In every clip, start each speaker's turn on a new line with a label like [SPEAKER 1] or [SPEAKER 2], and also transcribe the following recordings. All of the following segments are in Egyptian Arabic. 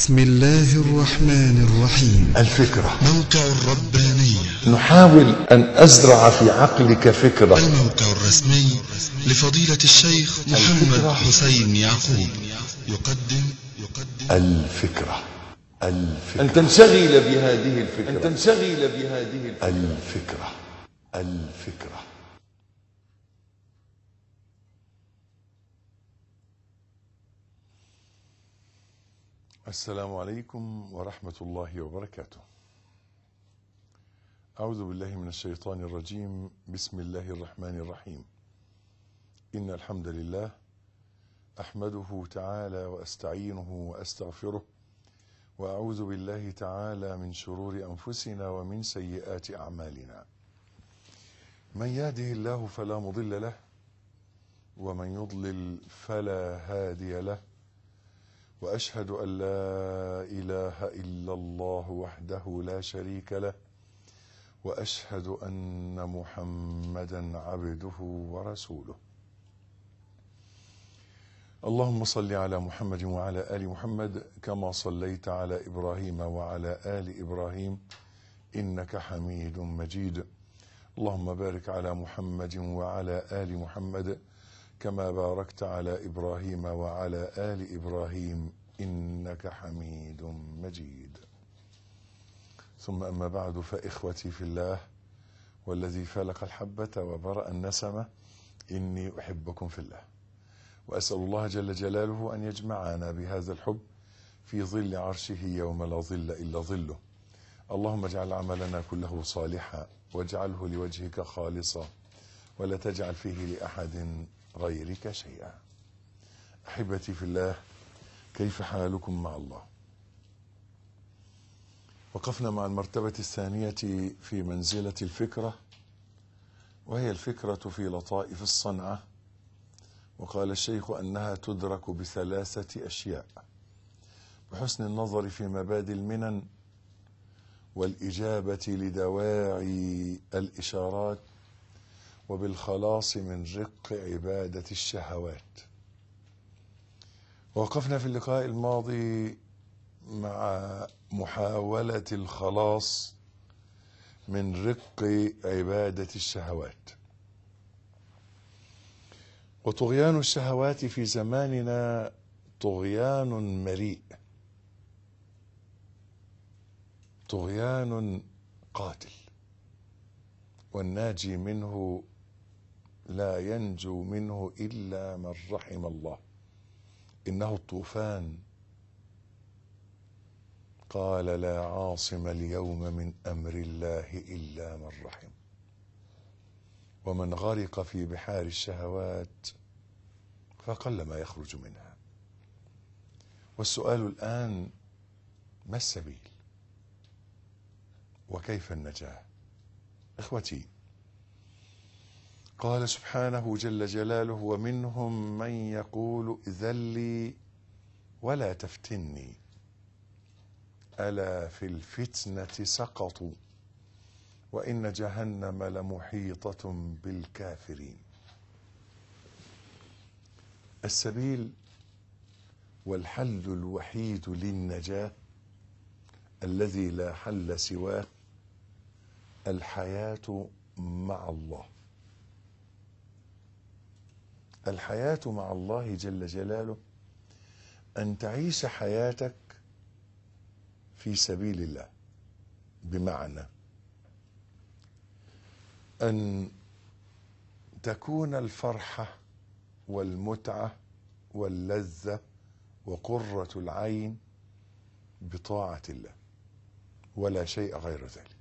[SPEAKER 1] بسم الله الرحمن الرحيم
[SPEAKER 2] الفكرة
[SPEAKER 1] موقع الربانية
[SPEAKER 2] نحاول أن أزرع في عقلك فكرة
[SPEAKER 1] الموقع الرسمي لفضيلة الشيخ محمد
[SPEAKER 2] الفكرة.
[SPEAKER 1] حسين يعقوب يقدم يقدم
[SPEAKER 2] الفكرة الفكرة أن تنشغل بهذه الفكرة أن تنشغل بهذه الفكرة الفكرة الفكرة السلام عليكم ورحمة الله وبركاته أعوذ بالله من الشيطان الرجيم بسم الله الرحمن الرحيم إن الحمد لله أحمده تعالى وأستعينه وأستغفره وأعوذ بالله تعالى من شرور أنفسنا ومن سيئات أعمالنا من يهده الله فلا مضل له ومن يضلل فلا هادي له واشهد ان لا اله الا الله وحده لا شريك له واشهد ان محمدا عبده ورسوله اللهم صل على محمد وعلى ال محمد كما صليت على ابراهيم وعلى ال ابراهيم انك حميد مجيد اللهم بارك على محمد وعلى ال محمد كما باركت على ابراهيم وعلى ال ابراهيم انك حميد مجيد ثم اما بعد فاخوتي في الله والذي فلق الحبه وبرا النسمه اني احبكم في الله واسال الله جل جلاله ان يجمعنا بهذا الحب في ظل عرشه يوم لا ظل الا ظله اللهم اجعل عملنا كله صالحا واجعله لوجهك خالصا ولا تجعل فيه لاحد غيرك شيئا احبتي في الله كيف حالكم مع الله وقفنا مع المرتبه الثانيه في منزله الفكره وهي الفكره في لطائف الصنعه وقال الشيخ انها تدرك بثلاثه اشياء بحسن النظر في مبادئ المنن والاجابه لدواعي الاشارات وبالخلاص من رق عبادة الشهوات وقفنا في اللقاء الماضي مع محاولة الخلاص من رق عبادة الشهوات وطغيان الشهوات في زماننا طغيان مريء طغيان قاتل والناجي منه لا ينجو منه الا من رحم الله انه الطوفان قال لا عاصم اليوم من امر الله الا من رحم ومن غرق في بحار الشهوات فقل ما يخرج منها والسؤال الان ما السبيل وكيف النجاه اخوتي قال سبحانه جل جلاله ومنهم من يقول اذن لي ولا تفتني الا في الفتنه سقطوا وان جهنم لمحيطه بالكافرين السبيل والحل الوحيد للنجاه الذي لا حل سواه الحياه مع الله الحياة مع الله جل جلاله أن تعيش حياتك في سبيل الله بمعنى أن تكون الفرحة والمتعة واللذة وقرة العين بطاعة الله ولا شيء غير ذلك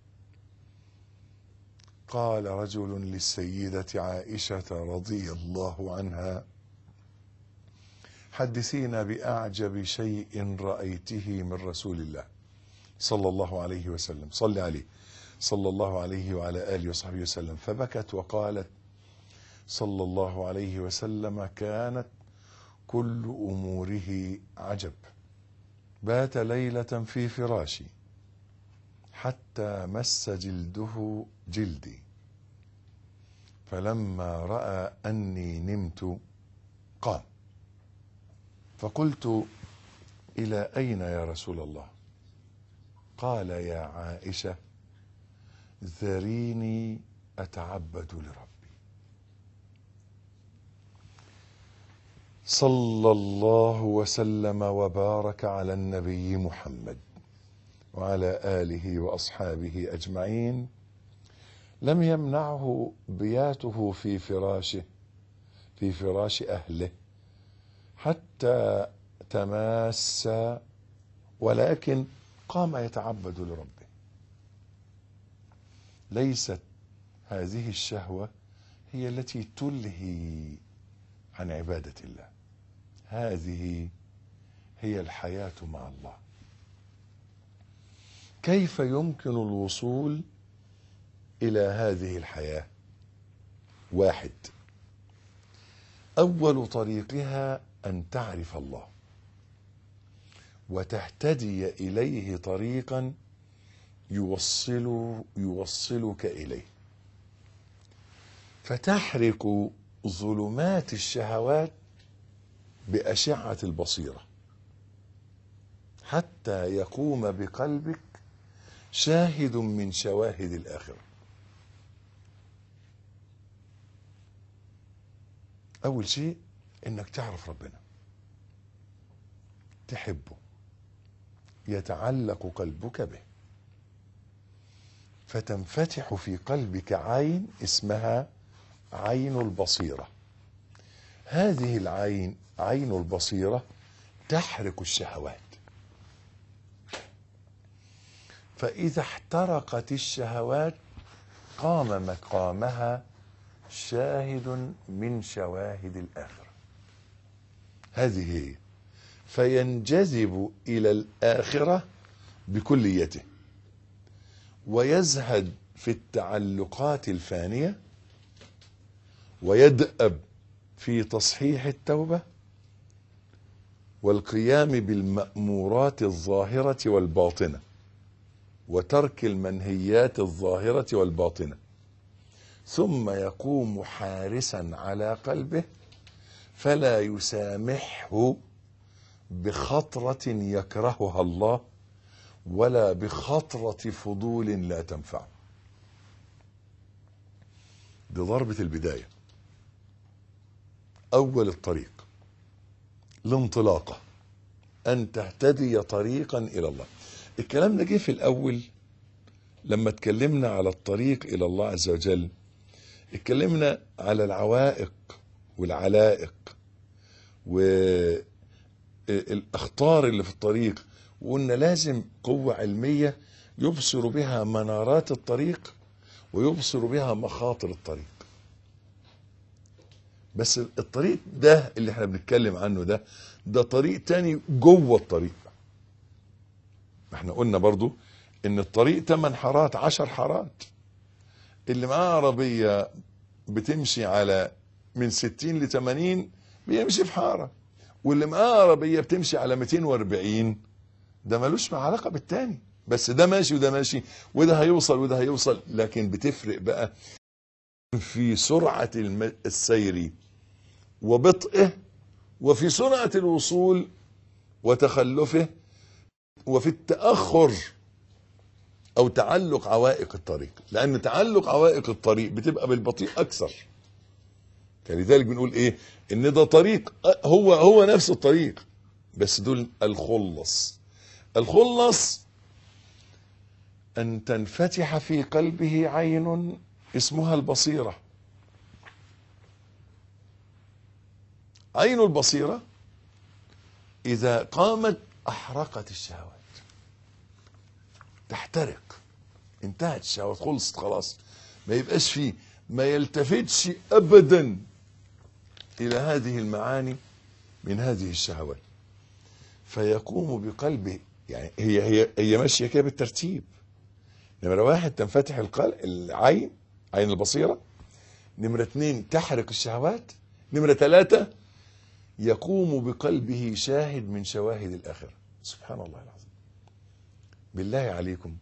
[SPEAKER 2] قال رجل للسيدة عائشة رضي الله عنها حدثينا بأعجب شيء رأيته من رسول الله صلى الله عليه وسلم صل عليه صلى الله عليه وعلى آله وصحبه وسلم فبكت وقالت صلى الله عليه وسلم كانت كل أموره عجب بات ليلة في فراشي حتى مس جلده جلدي فلما راى اني نمت قام فقلت الى اين يا رسول الله قال يا عائشه ذريني اتعبد لربي صلى الله وسلم وبارك على النبي محمد وعلى اله واصحابه اجمعين لم يمنعه بياته في فراشه في فراش اهله حتى تماس ولكن قام يتعبد لربه ليست هذه الشهوه هي التي تلهي عن عباده الله هذه هي الحياه مع الله كيف يمكن الوصول الى هذه الحياه واحد اول طريقها ان تعرف الله وتهتدي اليه طريقا يوصل يوصلك اليه فتحرق ظلمات الشهوات باشعه البصيره حتى يقوم بقلبك شاهد من شواهد الاخره اول شيء انك تعرف ربنا تحبه يتعلق قلبك به فتنفتح في قلبك عين اسمها عين البصيره هذه العين عين البصيره تحرق الشهوات فاذا احترقت الشهوات قام مقامها شاهد من شواهد الاخره هذه هي فينجذب الى الاخره بكليته ويزهد في التعلقات الفانيه ويدأب في تصحيح التوبه والقيام بالمأمورات الظاهره والباطنه وترك المنهيات الظاهره والباطنه ثم يقوم حارسا على قلبه فلا يسامحه بخطره يكرهها الله ولا بخطره فضول لا تنفعه دي ضربه البدايه اول الطريق الانطلاقه ان تهتدي طريقا الى الله الكلام ده جه في الاول لما اتكلمنا على الطريق الى الله عز وجل اتكلمنا على العوائق والعلائق والاخطار اللي في الطريق وقلنا لازم قوة علمية يبصر بها منارات الطريق ويبصر بها مخاطر الطريق بس الطريق ده اللي احنا بنتكلم عنه ده ده طريق تاني جوه الطريق احنا قلنا برضو ان الطريق تمن حارات عشر حارات اللي معاه عربية بتمشي على من 60 ل 80 بيمشي في حارة واللي معاه عربية بتمشي على 240 ده ملوش علاقة بالتاني بس ده ماشي وده ماشي وده هيوصل وده هيوصل لكن بتفرق بقى في سرعة الم- السير وبطئه وفي سرعة الوصول وتخلفه وفي التأخر او تعلق عوائق الطريق لان تعلق عوائق الطريق بتبقى بالبطيء اكثر فلذلك بنقول ايه ان ده طريق هو هو نفس الطريق بس دول الخلص الخلص ان تنفتح في قلبه عين اسمها البصيره عين البصيره اذا قامت احرقت الشهوات تحترق انتهت الشهوات خلصت خلاص ما يبقاش فيه ما يلتفتش ابدا الى هذه المعاني من هذه الشهوات فيقوم بقلبه يعني هي هي هي ماشيه كده بالترتيب نمره واحد تنفتح القلب العين عين البصيره نمره اثنين تحرق الشهوات نمره ثلاثه يقوم بقلبه شاهد من شواهد الاخره سبحان الله العظيم بالله عليكم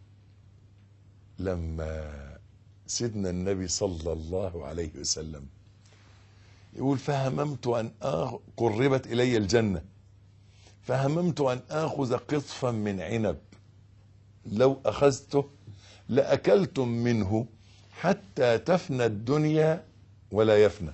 [SPEAKER 2] لما سيدنا النبي صلى الله عليه وسلم يقول فهممت ان آه قربت الي الجنه فهممت أن آخذ قطفا من عنب لو أخذته لأكلتم منه حتى تفنى الدنيا ولا يفنى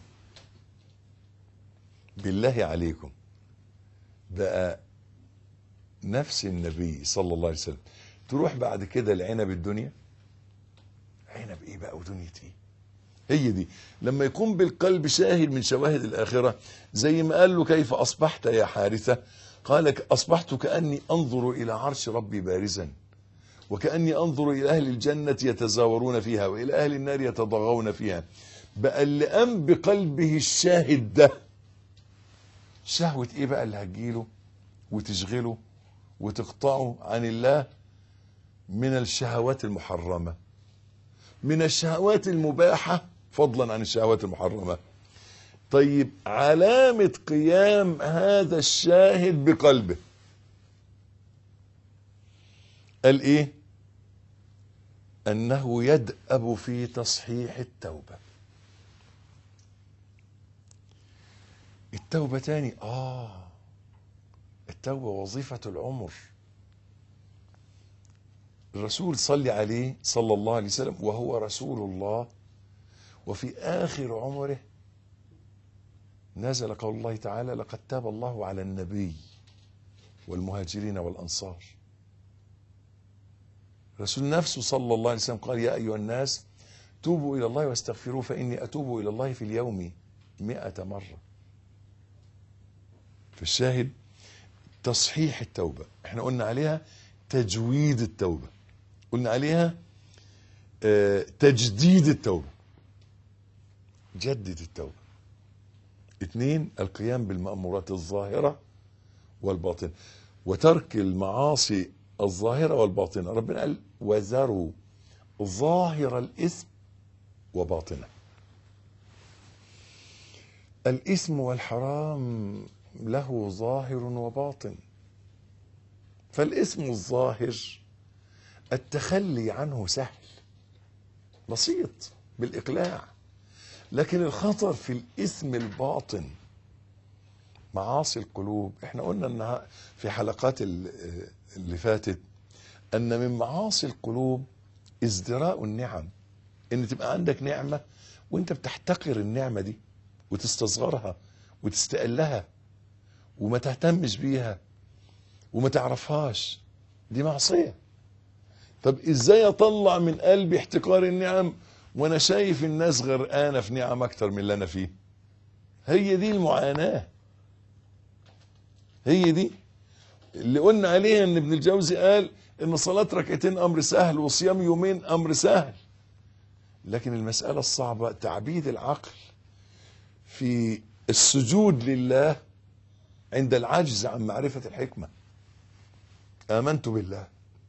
[SPEAKER 2] بالله عليكم بقى نفس النبي صلى الله عليه وسلم تروح بعد كده لعنب الدنيا عنب ايه بقى ودنيا ايه هي دي لما يكون بالقلب شاهد من شواهد الآخرة زي ما قال له كيف أصبحت يا حارثة قال أصبحت كأني أنظر إلى عرش ربي بارزا وكأني أنظر إلى أهل الجنة يتزاورون فيها وإلى أهل النار يتضغون فيها بقى اللي قام بقلبه الشاهد ده شهوة إيه بقى اللي هتجيله وتشغله وتقطعه عن الله من الشهوات المحرمة من الشهوات المباحة فضلا عن الشهوات المحرمة طيب علامة قيام هذا الشاهد بقلبه قال ايه انه يدأب في تصحيح التوبة التوبة تاني اه التوبة وظيفة العمر الرسول صلي عليه صلى الله عليه وسلم وهو رسول الله وفي آخر عمره نزل قول الله تعالى لقد تاب الله على النبي والمهاجرين والأنصار رسول نفسه صلى الله عليه وسلم قال يا أيها الناس توبوا إلى الله واستغفروه فإني أتوب إلى الله في اليوم مئة مرة فالشاهد تصحيح التوبة احنا قلنا عليها تجويد التوبة قلنا عليها اه تجديد التوبة جدد التوبة اثنين القيام بالمأمورات الظاهرة والباطنة وترك المعاصي الظاهرة والباطنة ربنا قال وذروا ظاهر الإثم وباطنه الإثم والحرام له ظاهر وباطن فالاسم الظاهر التخلي عنه سهل بسيط بالإقلاع لكن الخطر في الاسم الباطن معاصي القلوب احنا قلنا انها في حلقات اللي فاتت ان من معاصي القلوب ازدراء النعم ان تبقى عندك نعمة وانت بتحتقر النعمة دي وتستصغرها وتستقلها وما تهتمش بيها وما تعرفهاش دي معصية طب ازاي اطلع من قلبي احتقار النعم وانا شايف الناس غرقانة في نعم اكتر من اللي انا فيه هي دي المعاناة هي دي اللي قلنا عليها ان ابن الجوزي قال ان صلاة ركعتين امر سهل وصيام يومين امر سهل لكن المسألة الصعبة تعبيد العقل في السجود لله عند العجز عن معرفة الحكمة آمنت بالله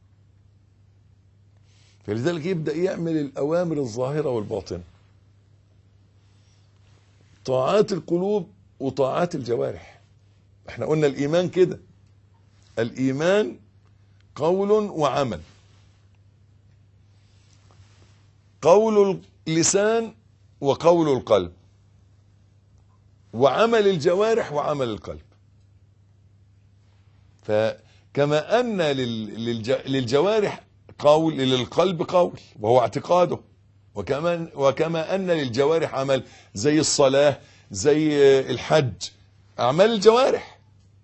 [SPEAKER 2] فلذلك يبدأ يعمل الأوامر الظاهرة والباطنة طاعات القلوب وطاعات الجوارح احنا قلنا الإيمان كده الإيمان قول وعمل قول اللسان وقول القلب وعمل الجوارح وعمل القلب فكما أن للجوارح قول للقلب قول وهو اعتقاده وكما, وكما أن للجوارح عمل زي الصلاة زي الحج أعمال الجوارح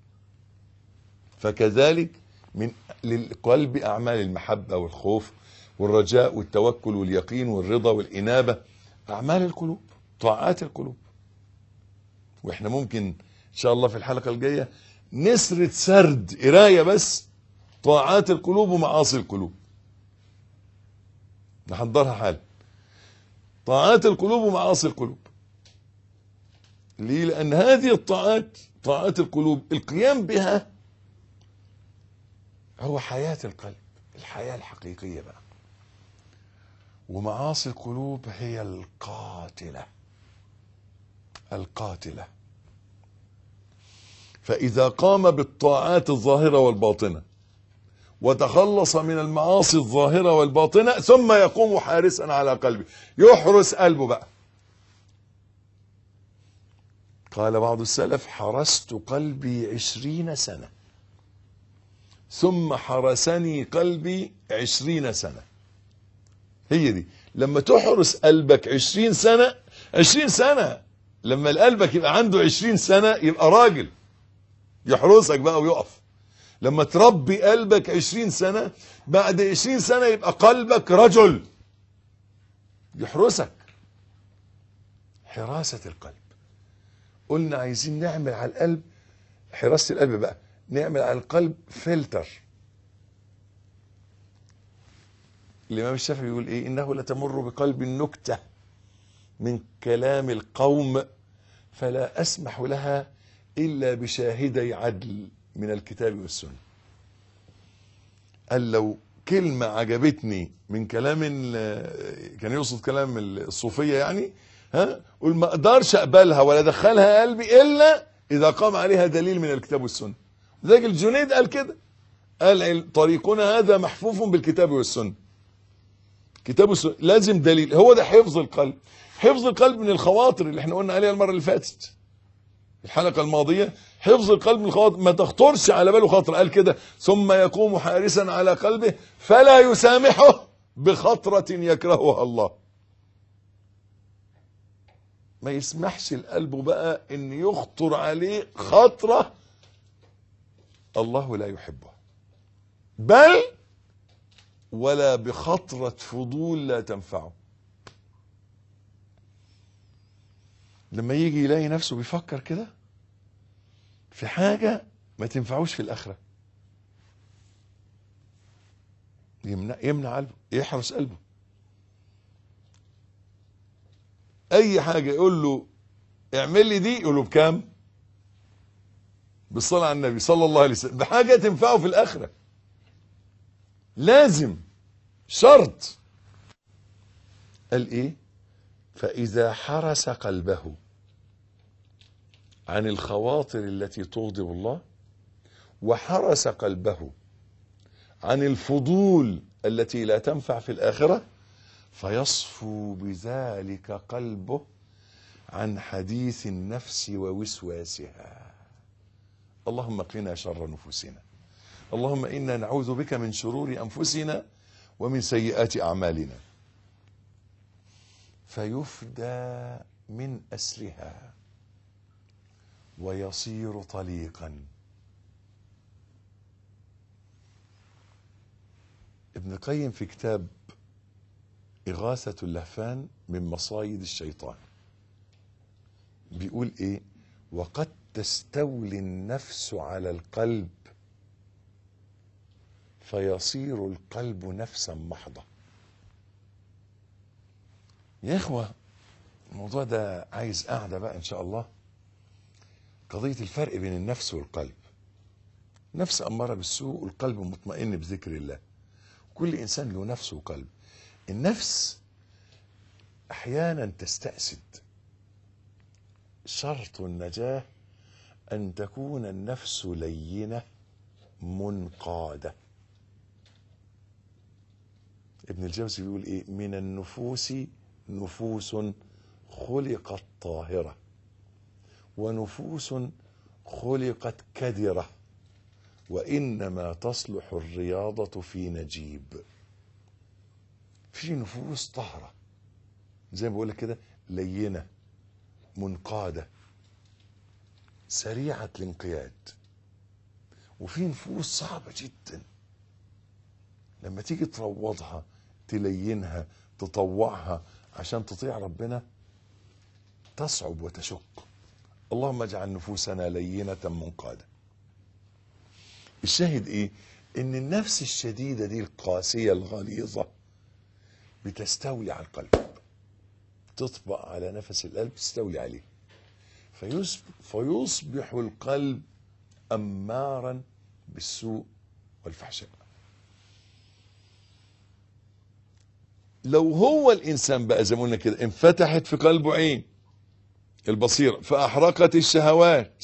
[SPEAKER 2] فكذلك من للقلب أعمال المحبة والخوف والرجاء والتوكل واليقين والرضا والإنابة أعمال القلوب طاعات القلوب وإحنا ممكن إن شاء الله في الحلقة الجاية نسرد سرد قرايه بس طاعات القلوب ومعاصي القلوب نحضرها حال طاعات القلوب ومعاصي القلوب ليه لان هذه الطاعات طاعات القلوب القيام بها هو حياة القلب الحياة الحقيقية بقى ومعاصي القلوب هي القاتلة القاتله فإذا قام بالطاعات الظاهرة والباطنة وتخلص من المعاصي الظاهرة والباطنة ثم يقوم حارسا على قلبه يحرس قلبه بقى قال بعض السلف حرست قلبي عشرين سنة ثم حرسني قلبي عشرين سنة هي دي لما تحرس قلبك عشرين سنة عشرين سنة لما قلبك يبقى عنده عشرين سنة يبقى راجل يحرسك بقى ويقف لما تربي قلبك عشرين سنة بعد عشرين سنة يبقى قلبك رجل يحرسك حراسة القلب قلنا عايزين نعمل على القلب حراسة القلب بقى نعمل على القلب فلتر الإمام الشافعي يقول إيه إنه لتمر بقلب النكتة من كلام القوم فلا أسمح لها إلا بشاهدي عدل من الكتاب والسنة قال لو كلمة عجبتني من كلام ال- كان يقصد كلام الصوفية يعني ها قل ما اقدرش اقبلها ولا ادخلها قلبي الا اذا قام عليها دليل من الكتاب والسنة ذلك الجنيد قال كده قال طريقنا هذا محفوف بالكتاب والسنة كتاب والسنة لازم دليل هو ده حفظ القلب حفظ القلب من الخواطر اللي احنا قلنا عليها المرة اللي فاتت الحلقة الماضية حفظ القلب من الخواطر ما تخطرش على باله خاطر قال كده ثم يقوم حارسا على قلبه فلا يسامحه بخطرة يكرهها الله ما يسمحش القلب بقى ان يخطر عليه خطرة الله لا يحبها بل ولا بخطرة فضول لا تنفعه لما يجي يلاقي نفسه بيفكر كده في حاجة ما تنفعوش في الآخرة يمنع يمنع قلبه يحرس قلبه أي حاجة يقول له اعمل لي دي يقول له بكام؟ بالصلاة على النبي صلى الله عليه وسلم بحاجة تنفعه في الآخرة لازم شرط قال إيه؟ فإذا حرس قلبه عن الخواطر التي تغضب الله وحرس قلبه عن الفضول التي لا تنفع في الآخرة فيصفو بذلك قلبه عن حديث النفس ووسواسها اللهم قنا شر نفوسنا اللهم إنا نعوذ بك من شرور أنفسنا ومن سيئات أعمالنا فيفدى من أسرها ويصير طليقا ابن القيم في كتاب إغاثة اللهفان من مصايد الشيطان بيقول إيه وقد تستولي النفس على القلب فيصير القلب نفسا محضة يا إخوة الموضوع ده عايز قاعدة بقى إن شاء الله قضية الفرق بين النفس والقلب نفس أمارة بالسوء والقلب مطمئن بذكر الله كل إنسان له نفس وقلب النفس أحيانا تستأسد شرط النجاة أن تكون النفس لينة منقادة ابن الجوزي بيقول إيه من النفوس نفوس خلقت طاهرة ونفوس خلقت كدرة وإنما تصلح الرياضة في نجيب في نفوس طهرة زي ما بقول لك كده لينة منقادة سريعة الانقياد وفي نفوس صعبة جدا لما تيجي تروضها تلينها تطوعها عشان تطيع ربنا تصعب وتشق اللهم اجعل نفوسنا لينة منقادة الشاهد ايه ان النفس الشديدة دي القاسية الغليظة بتستولي على القلب تطبق على نفس القلب تستولي عليه فيصبح, فيصبح القلب أمارا بالسوء والفحشاء لو هو الإنسان بقى زي ما قلنا كده انفتحت في قلبه عين البصيرة فأحرقت الشهوات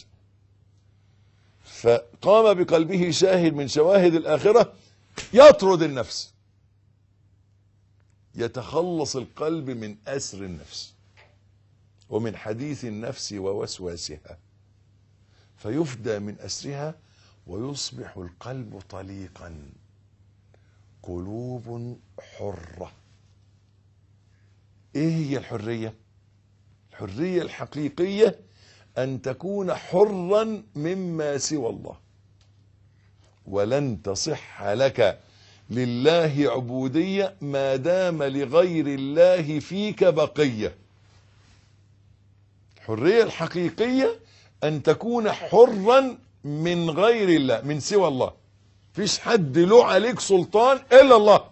[SPEAKER 2] فقام بقلبه شاهد من شواهد الآخرة يطرد النفس يتخلص القلب من أسر النفس ومن حديث النفس ووسواسها فيفدى من أسرها ويصبح القلب طليقا قلوب حرة ايه هي الحرية الحرية الحقيقية ان تكون حرا مما سوى الله ولن تصح لك لله عبودية ما دام لغير الله فيك بقية الحرية الحقيقية أن تكون حرا من غير الله من سوى الله فيش حد له عليك سلطان إلا الله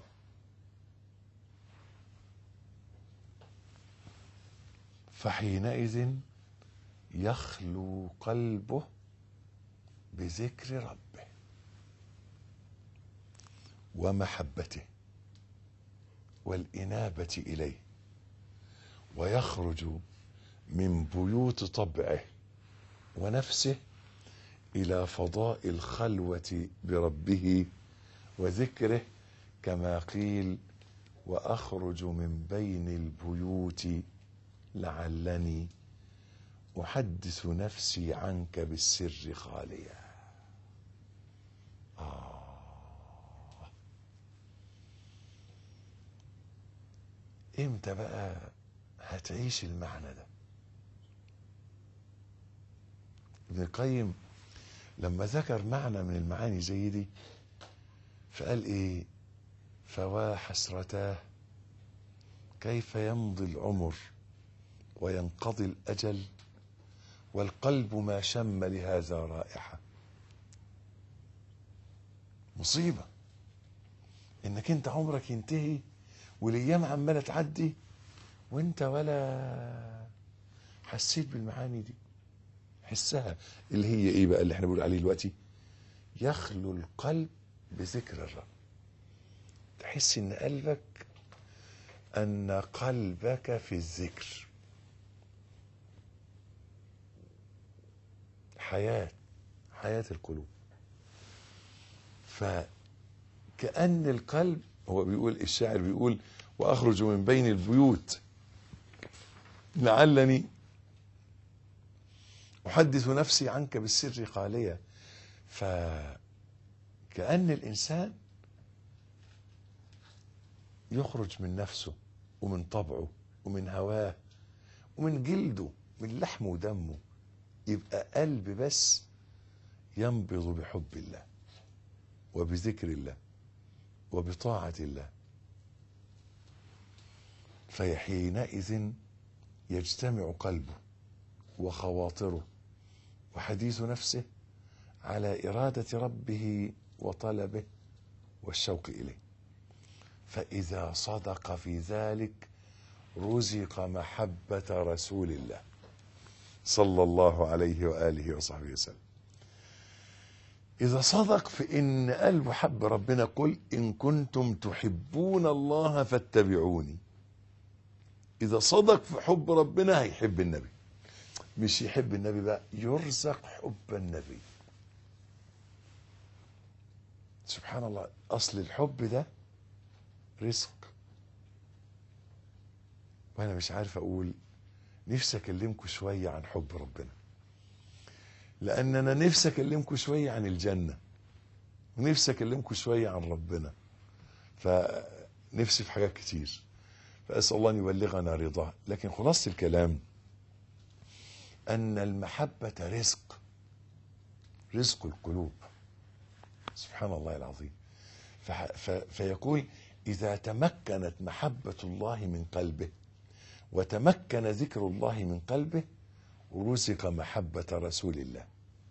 [SPEAKER 2] فحينئذ يخلو قلبه بذكر ربه ومحبته والإنابة إليه ويخرج من بيوت طبعه ونفسه إلى فضاء الخلوة بربه وذكره كما قيل وأخرج من بين البيوت لعلني أحدث نفسي عنك بالسر خاليا امتى بقى هتعيش المعنى ده ابن القيم لما ذكر معنى من المعاني زي دي فقال ايه فوا حسرتاه كيف يمضي العمر وينقضي الاجل والقلب ما شم لهذا رائحه مصيبه انك انت عمرك ينتهي والايام عماله تعدي وانت ولا حسيت بالمعاني دي حسها اللي هي ايه بقى اللي احنا بنقول عليه دلوقتي يخلو القلب بذكر الرب تحس ان قلبك ان قلبك في الذكر حياة حياة القلوب فكأن القلب هو بيقول الشاعر بيقول وأخرج من بين البيوت لعلني أحدث نفسي عنك بالسر خالية فكأن الإنسان يخرج من نفسه ومن طبعه ومن هواه ومن جلده من لحمه ودمه يبقى قلب بس ينبض بحب الله وبذكر الله وبطاعة الله فحينئذ يجتمع قلبه وخواطره وحديث نفسه على إرادة ربه وطلبه والشوق إليه فإذا صدق في ذلك رزق محبة رسول الله صلى الله عليه وآله وصحبه وسلم إذا صدق في إن قلبه حب ربنا قل إن كنتم تحبون الله فاتبعوني إذا صدق في حب ربنا هيحب النبي مش يحب النبي بقى يرزق حب النبي سبحان الله أصل الحب ده رزق وأنا مش عارف أقول نفسي أكلمكم شوية عن حب ربنا لأن أنا نفسي أكلمكم شوية عن الجنة ونفسي أكلمكم شوية عن ربنا فنفسي في حاجات كتير فأسأل الله أن يبلغنا رضاه لكن خلاصة الكلام أن المحبة رزق رزق القلوب سبحان الله العظيم فح- ف- فيقول إذا تمكنت محبة الله من قلبه وتمكن ذكر الله من قلبه رزق محبة رسول الله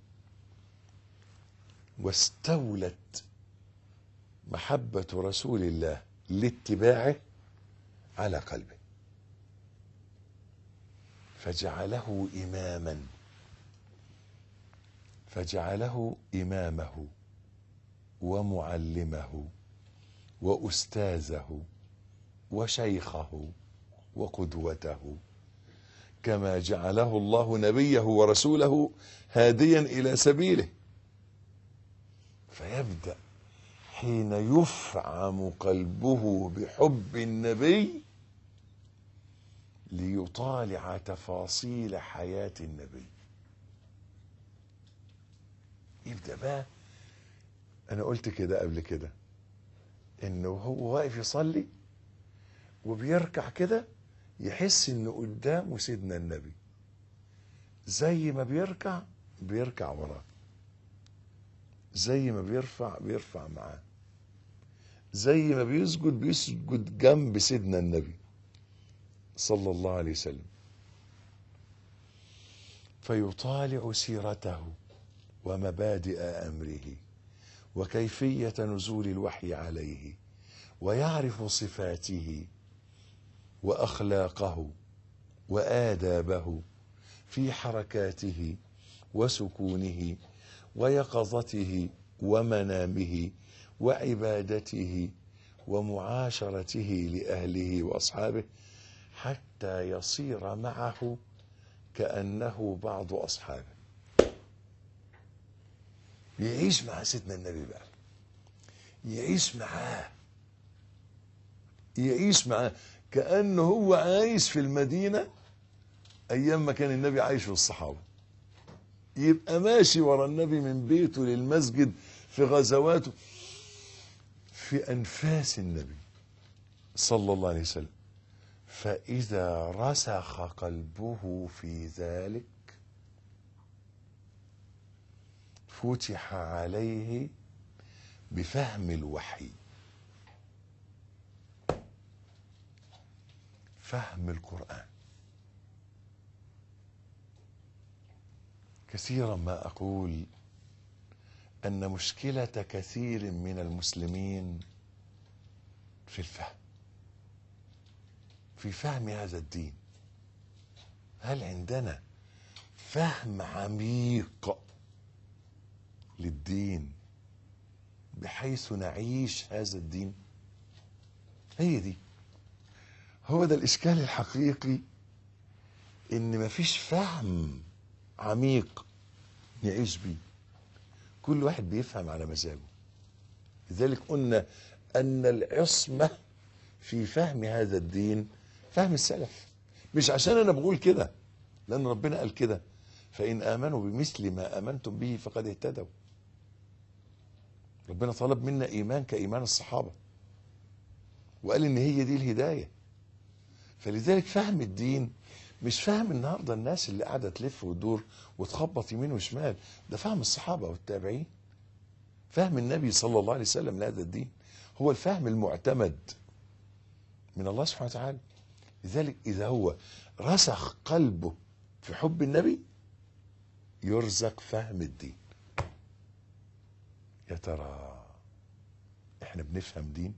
[SPEAKER 2] واستولت محبة رسول الله لاتباعه على قلبه فجعله إماما فجعله إمامه ومعلمه وأستاذه وشيخه وقدوته كما جعله الله نبيه ورسوله هاديا إلى سبيله فيبدأ حين يفعم قلبه بحب النبي ليطالع تفاصيل حياة النبي يبدأ بقى انا قلت كده قبل كده انه هو واقف يصلي وبيركع كده يحس ان قدامه سيدنا النبي زي ما بيركع بيركع وراه زي ما بيرفع بيرفع معاه زي ما بيسجد بيسجد جنب سيدنا النبي صلى الله عليه وسلم فيطالع سيرته ومبادئ امره وكيفيه نزول الوحي عليه ويعرف صفاته واخلاقه وادابه في حركاته وسكونه ويقظته ومنامه وعبادته ومعاشرته لاهله واصحابه حتى يصير معه كانه بعض اصحابه يعيش مع سيدنا النبي بقى يعيش معاه يعيش معاه كانه هو عايش في المدينه ايام ما كان النبي عايش في الصحابه يبقى ماشي ورا النبي من بيته للمسجد في غزواته في انفاس النبي صلى الله عليه وسلم فاذا رسخ قلبه في ذلك فتح عليه بفهم الوحي فهم القران كثيرا ما اقول ان مشكله كثير من المسلمين في الفهم في فهم هذا الدين هل عندنا فهم عميق للدين بحيث نعيش هذا الدين هي دي هو ده الاشكال الحقيقي ان مفيش فهم عميق نعيش بيه كل واحد بيفهم على مزاجه لذلك قلنا ان العصمه في فهم هذا الدين فهم السلف مش عشان انا بقول كده لان ربنا قال كده فان امنوا بمثل ما امنتم به فقد اهتدوا ربنا طلب منا ايمان كايمان الصحابه وقال ان هي دي الهدايه فلذلك فهم الدين مش فهم النهارده الناس اللي قاعده تلف وتدور وتخبط يمين وشمال ده فهم الصحابه والتابعين فهم النبي صلى الله عليه وسلم لهذا الدين هو الفهم المعتمد من الله سبحانه وتعالى لذلك اذا هو رسخ قلبه في حب النبي يرزق فهم الدين يا ترى احنا بنفهم دين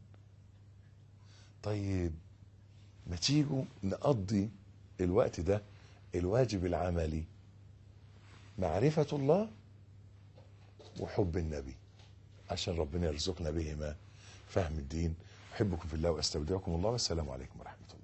[SPEAKER 2] طيب ما تيجوا نقضي الوقت ده الواجب العملي معرفة الله وحب النبي عشان ربنا يرزقنا بهما فهم الدين أحبكم في الله وأستودعكم الله والسلام عليكم ورحمة الله